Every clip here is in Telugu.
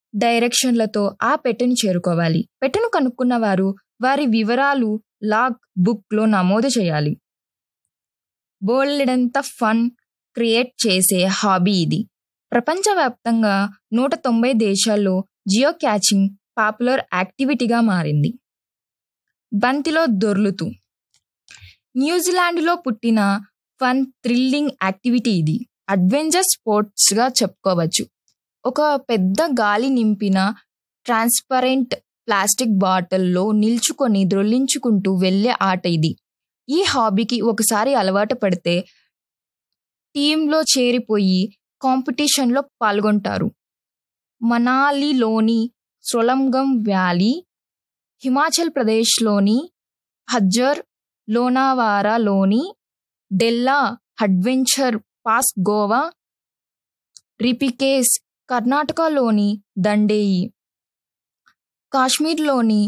డైరెక్షన్లతో ఆ పెట్టెను చేరుకోవాలి పెట్టెను కనుక్కున్న వారు వారి వివరాలు లాగ్ బుక్లో నమోదు చేయాలి బోల్డెంత ఫన్ క్రియేట్ చేసే హాబీ ఇది ప్రపంచవ్యాప్తంగా నూట తొంభై దేశాల్లో జియో క్యాచింగ్ పాపులర్ యాక్టివిటీగా మారింది బంతిలో దొర్లుతూ న్యూజిలాండ్లో పుట్టిన ఫన్ థ్రిల్లింగ్ యాక్టివిటీ ఇది అడ్వెంచర్ స్పోర్ట్స్గా చెప్పుకోవచ్చు ఒక పెద్ద గాలి నింపిన ట్రాన్స్పరెంట్ ప్లాస్టిక్ బాటిల్లో నిల్చుకొని ద్రొల్లించుకుంటూ వెళ్ళే ఆట ఇది ఈ హాబీకి ఒకసారి అలవాటు పడితే టీంలో చేరిపోయి కాంపిటీషన్లో పాల్గొంటారు మనాలిలోని సొలంగం వ్యాలీ హిమాచల్ ప్రదేశ్లోని హజ్జర్ లోనావారాలోని డెల్లా అడ్వెంచర్ పాస్ గోవా రిపికేస్ కర్ణాటకలోని దండేయి కాశ్మీర్లోని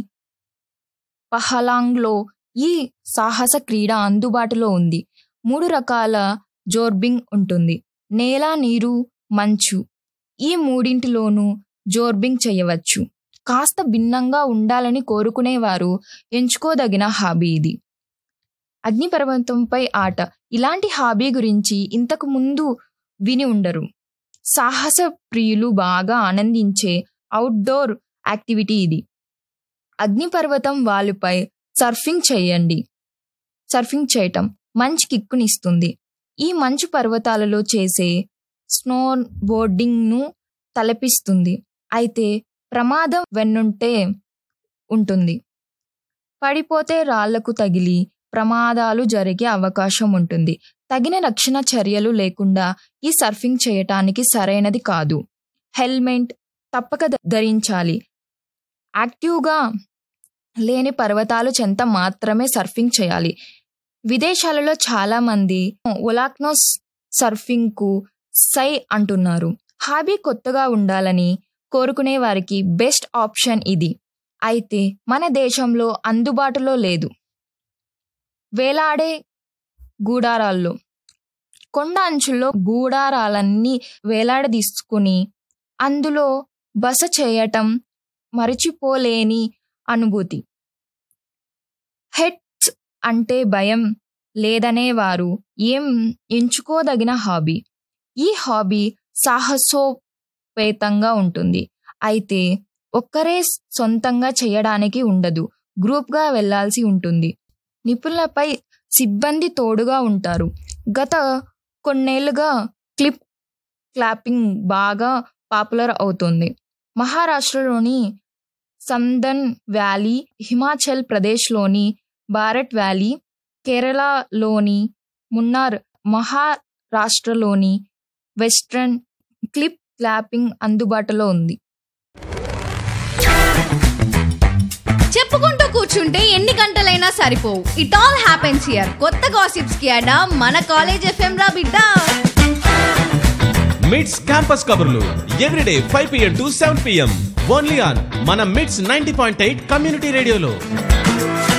పహలాంగ్లో ఈ సాహస క్రీడ అందుబాటులో ఉంది మూడు రకాల జోర్బింగ్ ఉంటుంది నేల నీరు మంచు ఈ మూడింటిలోనూ జోర్బింగ్ చేయవచ్చు కాస్త భిన్నంగా ఉండాలని కోరుకునేవారు ఎంచుకోదగిన హాబీ ఇది అగ్నిపర్వతంపై ఆట ఇలాంటి హాబీ గురించి ఇంతకు ముందు విని ఉండరు సాహస ప్రియులు బాగా ఆనందించే అవుట్డోర్ యాక్టివిటీ ఇది అగ్నిపర్వతం వాలుపై సర్ఫింగ్ చేయండి సర్ఫింగ్ చేయటం మంచి కిక్కునిస్తుంది ఈ మంచు పర్వతాలలో చేసే స్నో బోర్డింగ్ను తలపిస్తుంది అయితే ప్రమాదం వెన్నుంటే ఉంటుంది పడిపోతే రాళ్లకు తగిలి ప్రమాదాలు జరిగే అవకాశం ఉంటుంది తగిన రక్షణ చర్యలు లేకుండా ఈ సర్ఫింగ్ చేయటానికి సరైనది కాదు హెల్మెట్ తప్పక ధరించాలి యాక్టివ్గా లేని పర్వతాలు చెంత మాత్రమే సర్ఫింగ్ చేయాలి విదేశాలలో చాలామంది ఒలాక్నోస్ సర్ఫింగ్కు సై అంటున్నారు హాబీ కొత్తగా ఉండాలని కోరుకునే వారికి బెస్ట్ ఆప్షన్ ఇది అయితే మన దేశంలో అందుబాటులో లేదు వేలాడే గూడారాల్లో కొండ అంచుల్లో గూడారాలన్నీ వేలాడదీసుకుని అందులో బస చేయటం మరచిపోలేని అనుభూతి హెడ్స్ అంటే భయం లేదనేవారు ఏం ఎంచుకోదగిన హాబీ ఈ హాబీ సాహసోపేతంగా ఉంటుంది అయితే ఒక్కరే సొంతంగా చేయడానికి ఉండదు గ్రూప్గా వెళ్లాల్సి ఉంటుంది నిపుణులపై సిబ్బంది తోడుగా ఉంటారు గత కొన్నేళ్లుగా క్లిప్ క్లాపింగ్ బాగా పాపులర్ అవుతుంది మహారాష్ట్రలోని సందన్ వ్యాలీ హిమాచల్ ప్రదేశ్లోని భారత్ వ్యాలీ కేరళలోని మున్నార్ మహారాష్ట్రలోని వెస్ట్రన్ క్లిప్ క్లాపింగ్ అందుబాటులో ఉంది చెప్పుకుంటూ కూర్చుంటే ఎన్ని గంటలైనా సరిపోవు ఇట్ ఆల్ హ్యాపెన్స్ హియర్ కొత్త గాసిప్స్ కి అడా మన కాలేజ్ ఎఫ్ఎం రా బిడ్డ మిడ్స్ క్యాంపస్ కబుర్లు everyday five PM to seven PM only on మన Mids ninety point eight community రేడియోలో